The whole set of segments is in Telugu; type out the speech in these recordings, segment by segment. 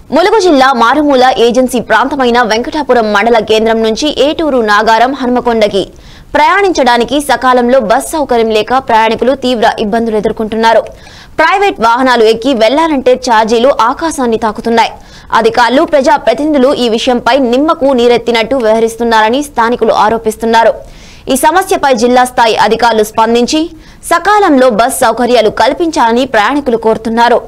ములుగు జిల్లా మారుమూల ఏజెన్సీ ప్రాంతమైన వెంకటాపురం మండల కేంద్రం నుంచి ఏటూరు నాగారం హనుమకొండకి ప్రయాణించడానికి సకాలంలో బస్ సౌకర్యం లేక ప్రయాణికులు తీవ్ర ఇబ్బందులు ఎదుర్కొంటున్నారు ప్రైవేట్ వాహనాలు ఎక్కి వెళ్లాలంటే ఛార్జీలు ఆకాశాన్ని తాకుతున్నాయి అధికారులు ప్రజా ప్రతినిధులు ఈ విషయంపై నిమ్మకు నీరెత్తినట్టు వ్యవహరిస్తున్నారని స్థానికులు ఆరోపిస్తున్నారు ఈ సమస్యపై జిల్లా స్థాయి అధికారులు స్పందించి సకాలంలో బస్ సౌకర్యాలు కల్పించాలని ప్రయాణికులు కోరుతున్నారు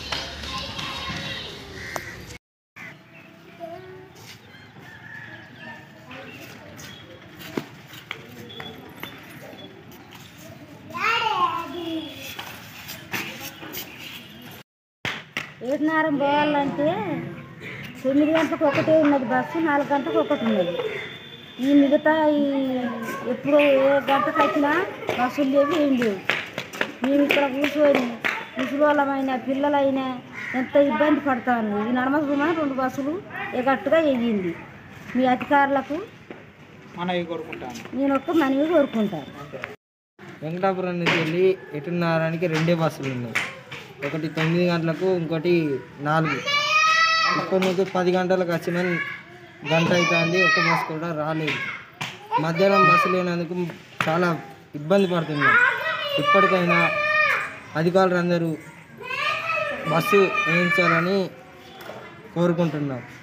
ఏడున్నరం పోవాలంటే తొమ్మిది గంటలకు ఒకటే ఉన్నది బస్సు నాలుగు గంటలకు ఒకటి ఉన్నది ఈ మిగతా ఈ ఎప్పుడు ఏ గంటకు వచ్చినా బస్సులు లేవు ఏం లేవు మేము ఇక్కడ కూర్చొని ముసలోళ్ళమైన పిల్లలైనా ఎంత ఇబ్బంది పడతాను ఈ నడమసుమా రెండు బస్సులు ఎగట్టుగా ఎగింది మీ అధికారులకు మనవి కోరుకుంటాను నేను ఒక్క మనవి కోరుకుంటాను వెంకటాపురం నుంచి వెళ్ళి ఎటున్నారానికి రెండే బస్సులు ఉన్నాయి ఒకటి తొమ్మిది గంటలకు ఇంకోటి నాలుగు ఇప్పటి నుంచి పది గంటలకు వచ్చిన గంట అవుతుంది ఒక బస్సు కూడా రాలేదు మధ్యాహ్నం బస్సు లేనందుకు చాలా ఇబ్బంది పడుతున్నాం ఇప్పటికైనా అధికారులు అందరూ బస్సు వేయించాలని కోరుకుంటున్నాం